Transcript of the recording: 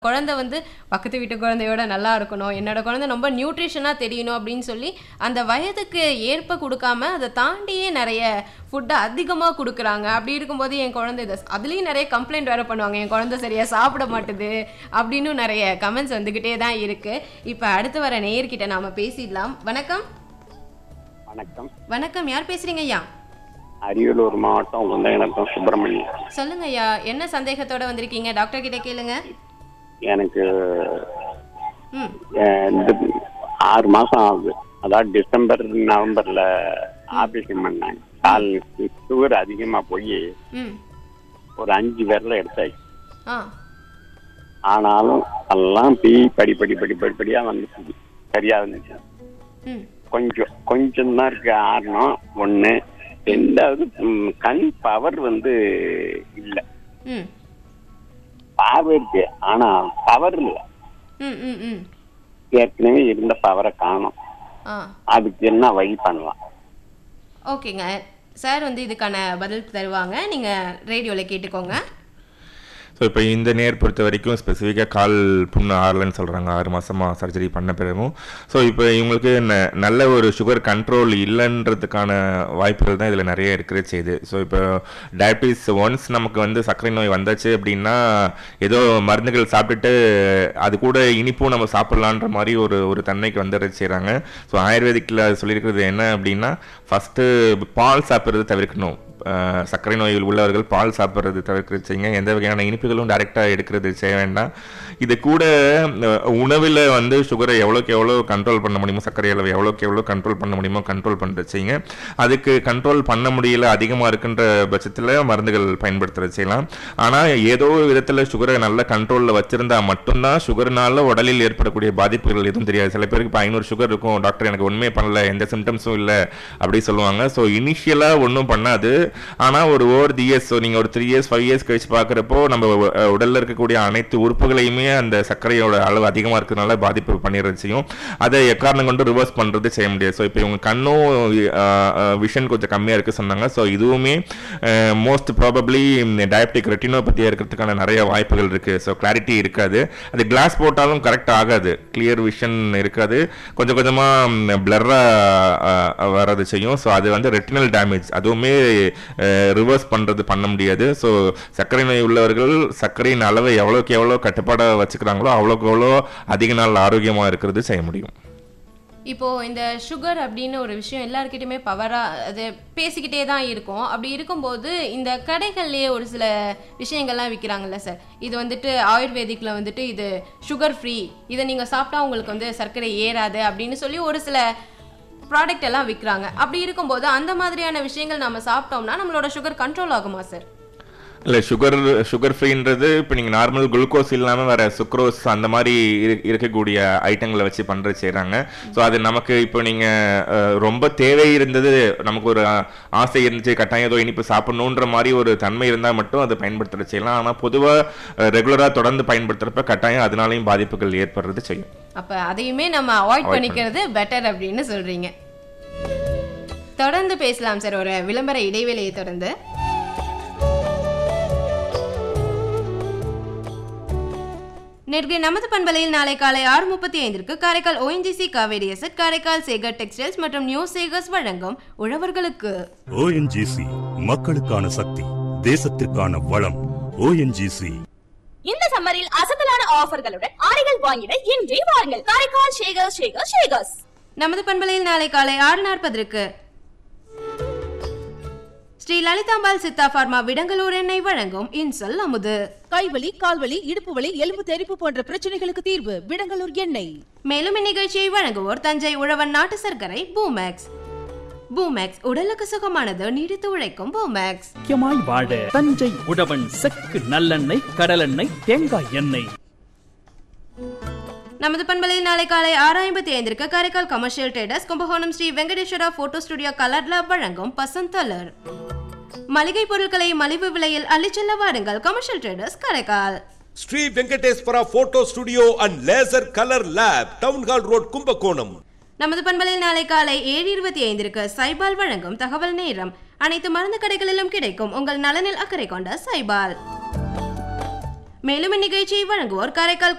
குழந்தை வந்து பக்கத்து வீட்டு குழந்தையோட நல்லா இருக்கணும் என்னோட குழந்தை ரொம்ப நியூட்ரிஷனாக தெரியணும் அப்படின்னு சொல்லி அந்த வயதுக்கு ஏற்ப கொடுக்காம அதை தாண்டியே நிறைய ஃபுட்டை அதிகமாக கொடுக்குறாங்க அப்படி இருக்கும்போது என் குழந்தை இதை அதுலேயும் நிறைய கம்ப்ளைண்ட் வேறு பண்ணுவாங்க என் குழந்தை சரியாக சாப்பிட மாட்டுது அப்படின்னு நிறைய கமெண்ட்ஸ் வந்துக்கிட்டே தான் இருக்குது இப்போ அடுத்து வர நேயர்கிட்ட நாம் பேசிடலாம் வணக்கம் வணக்கம் வணக்கம் யார் பேசுகிறீங்க ஐயா அரியலூர் மாவட்டம் உந்தகநத்தம் சுப்பிரமணியம் சொல்லுங்க ஐயா என்ன சந்தேகத்தோட வந்திருக்கீங்க டாக்டர் கிட்ட கேளுங்க எனக்கு ம் அஹ், இந்த ஆறு மாசம் ஆகுது அதாவது டிசம்பர் நவம்பர்ல ஆபரேஷன் பண்ணேன் கால் சுகர் அதிகமா போய் ம் ஒரு அஞ்சு பேர்ல எடுத்தாச்சு ஆ ஆனாலும் எல்லாம் பி படி படி படி படி படியா வந்துச்சு சரியா வந்துச்சு ம் கொஞ்சம் கொஞ்சம் தான் இருக்கு ஆறணும் ஒண்ணு ரெண்டாவது ம், கண் பவர் வந்து இல்லை ம் பார்வை இருக்கு ஆனா பவர் இல்லை ம் ம் ம் ஏற்கனவே இருந்த பவரை காணும் ஆ அதுக்கு என்ன வழி பண்ணலாம் ஓகேங்க சார் வந்து இதுக்கான பதில் தருவாங்க நீங்கள் ரேடியோவில் கேட்டுக்கோங்க ஸோ இப்போ இந்த நேர் பொறுத்த வரைக்கும் ஸ்பெசிஃபிக்காக கால் புண்ணு ஆறலன்னு சொல்கிறாங்க ஆறு மாதமாக சர்ஜரி பண்ண பிறகும் ஸோ இப்போ இவங்களுக்கு ந- நல்ல ஒரு சுகர் கண்ட்ரோல் இல்லைன்றதுக்கான வாய்ப்புகள் தான் இதில் நிறைய இருக்கிற செய்யுது ஸோ இப்போ டயபிட்டிஸ் ஒன்ஸ் நமக்கு வந்து சர்க்கரை நோய் வந்தாச்சு அப்படின்னா ஏதோ மருந்துகள் சாப்பிட்டுட்டு அது கூட இனிப்பும் நம்ம சாப்பிட்லான்ற மாதிரி ஒரு ஒரு தன்மைக்கு வந்துடுறது செய்கிறாங்க ஸோ ஆயுர்வேதிக்கில் சொல்லியிருக்கிறது என்ன அப்படின்னா ஃபஸ்ட்டு பால் சாப்பிட்றது தவிர்க்கணும் அஹ் சர்க்கரை நோயில் உள்ளவர்கள் பால் சாப்பிட்றது தவிர்க்கிறது செய்யுங்க எந்த வகையான இனிப்புகளும் டைரெக்டாக எடுக்கிறது செய்ய வேண்டாம் இது கூட உணவில் வந்து சுகரை எவ்வளோக்கு எவ்வளோ கண்ட்ரோல் பண்ண முடியுமோ சர்க்கரை அளவு எவ்வளோக்கு எவ்வளோ கண்ட்ரோல் பண்ண முடியுமோ கண்ட்ரோல் பண்ணுறது செய்யுங்க அதுக்கு கண்ட்ரோல் பண்ண முடியல அதிகமாக இருக்கின்ற பட்சத்தில் மருந்துகள் பயன்படுத்துறது செய்யலாம் ஆனால் ஏதோ ஒரு விதத்தில் சுகரை நல்ல கண்ட்ரோலில் வச்சிருந்தா மட்டும்தான் சுகர்னால உடலில் ஏற்படக்கூடிய பாதிப்புகள் எதுவும் தெரியாது சில பேருக்கு இப்போ ஐநூறு சுகர் இருக்கும் டாக்டர் எனக்கு ஒன்றுமே பண்ணல எந்த சிம்டம்ஸும் இல்லை அப்படி சொல்லுவாங்க ஸோ இனிஷியலாக ஒன்றும் பண்ணாது ஆனால் ஒரு ஓவர் தி இயர்ஸ் ஸோ நீங்கள் ஒரு த்ரீ இயர்ஸ் ஃபைவ் இயர்ஸ் கழிச்சு பார்க்குறப்போ நம்ம அஹ், உடல்ல இருக்கக்கூடிய அனைத்து உறுப்புகளையுமே அந்த சர்க்கரையோட அளவு அதிகமாக இருக்கிறதுனால பாதிப்பு பண்ணிடுறது செய்யும் அதை எக்காரணம் கொண்டு ரிவர்ஸ் பண்ணுறது செய்ய முடியாது ஸோ இப்போ இவங்க கண்ணும் விஷன் கொஞ்சம் கம்மியாக இருக்கு சொன்னாங்க ஸோ இதுவுமே மோஸ்ட் ப்ராபப்ளி டயபெட்டிக் ரெட்டினோபதியாக இருக்கிறதுக்கான நிறைய வாய்ப்புகள் இருக்கு ஸோ கிளாரிட்டி இருக்காது அது கிளாஸ் போட்டாலும் கரெக்ட் ஆகாது கிளியர் விஷன் இருக்காது கொஞ்சம் கொஞ்சமாக பிளர்ராக வர்றது செய்யும் ஸோ அது வந்து ரெட்டினல் டேமேஜ் அதுவுமே ரிவர்ஸ் பண்ணுறது பண்ண முடியாது ஸோ சர்க்கரை நோய் உள்ளவர்கள் சர்க்கரையின் அளவை எவ்வளோக்கு எவ்வளோ கட்டுப்பாடாக வச்சுக்கிறாங்களோ அவ்வளோக்கு எவ்வளோ அதிக நாள் ஆரோக்கியமாக இருக்கிறது செய்ய முடியும் இப்போ இந்த சுகர் அப்படின்னு ஒரு விஷயம் எல்லாருக்கிட்டையுமே பவராக அது பேசிக்கிட்டே தான் இருக்கும் அப்படி இருக்கும்போது இந்த கடைகள்லேயே ஒரு சில விஷயங்கள்லாம் விற்கிறாங்கல்ல சார் இது வந்துட்டு ஆயுர்வேதிக்கில் வந்துட்டு இது சுகர் ஃப்ரீ இதை நீங்கள் சாப்பிட்டா உங்களுக்கு வந்து சர்க்கரை ஏறாது அப்படின்னு சொல்லி ஒரு சில ப்ராடக்ட் எல்லாம் விற்கிறாங்க அப்படி இருக்கும்போது அந்த மாதிரியான விஷயங்கள் நம்ம சாப்பிட்டோம்னா நம்மளோட சுகர் கண்ட்ரோல் ஆகுமா சார் இல்லை சுகர் சுகர் ஃப்ரீன்றது இப்போ நீங்கள் நார்மல் குளுக்கோஸ் இல்லாமல் வர சுக்ரோஸ் அந்த மாதிரி இரு- இருக்கக்கூடிய ஐட்டங்களை வச்சு பண்ணுறது செய்கிறாங்க ஸோ அது நமக்கு இப்போ நீங்கள் ரொம்ப தேவை இருந்தது நமக்கு ஒரு அஹ், ஆசை இருந்துச்சு கட்டாயம் ஏதோ இனிப்பு சாப்பிடணுன்ற மாதிரி ஒரு தன்மை இருந்தால் மட்டும் அதை பயன்படுத்துறது செய்யலாம் ஆனால் பொதுவாக ரெகுலராக தொடர்ந்து பயன்படுத்துகிறப்ப கட்டாயம் அதனாலையும் பாதிப்புகள் ஏற்படுறது செய்யும் அப்போ அதையுமே நம்ம அவாய்ட் Avoid பண்ணிக்கிறது பெட்டர் அப்படின்னு சொல்றீங்க தொடர்ந்து பேசலாம் சார் ஒரு விளம்பர இடைவேளையை தொடர்ந்து நேற்று நமது பண்பலையில் நாளை காலை ஆறு முப்பத்தி ஐந்திற்கு Karaikal ONGC Kaveri asset Karaikal Sekar textiles மற்றும் நியூ சேகர்ஸ் வழங்கும் உழவர்களுக்கு ஓஎன்ஜிசி மக்களுக்கான சக்தி தேசத்திற்கான வளம் ஓஎன்ஜிசி இந்த சம்மரில் அசத்தலான ஆஃபர்களுடன் ஆடைகள் வாங்கிட இன்றே வாருங்கள் காரைக்கால் ஷேகர் ஷேகர் ஷேகர்ஸ் நமது பண்பலையில் நாளை காலை ஆறு நாற்பதற்கு ஸ்ரீ லலிதாம்பாள் சித்தா பார்மா விடங்கலூர் எண்ணெய் வழங்கும் இன்சொல் அமுது கைவலி கால்வலி இடுப்பு வலி எலும்பு தெறிப்பு போன்ற பிரச்சனைகளுக்கு தீர்வு விடங்கலூர் எண்ணெய் மேலும் இந்நிகழ்ச்சியை வழங்குவோர் தஞ்சை உழவன் நாட்டு சர்க்கரை பூமேக்ஸ் பூமேக்ஸ் உடலுக்கு சுகமானது நீடித்து உழைக்கும் பூமேக்ஸ் முக்கியமாய் வாழ தஞ்சை உழவன் செக்கு நல்லெண்ணெய் கடலெண்ணெய் தேங்காய் எண்ணெய் நமது பண்பலையில் நாளை காலை ஆறு ஐம்பத்தி ஐந்திற்கு Karaikal commercial traders Kumbakonam Sri Venkateswara photo studio colour lab வழங்கும் பசந்தலர் மளிகை பொருட்களை மலிவு விலையில் அள்ளிச்செல்ல வாருங்கள் commercial traders Karaikal Sri Venkateswara photo studio and laser colour lab town hall road Kumbakonam நமது பண்பலையில் நாளை காலை ஏழு இருபத்தி ஐந்திற்கு சைபால் வழங்கும் தகவல் நேரம் அனைத்து மருந்து கடைகளிலும் கிடைக்கும் உங்கள் நலனில் அக்கறை கொண்ட சைபால் மேலும் இந்நிகழ்ச்சியை வழங்குவோர் காரைக்கால்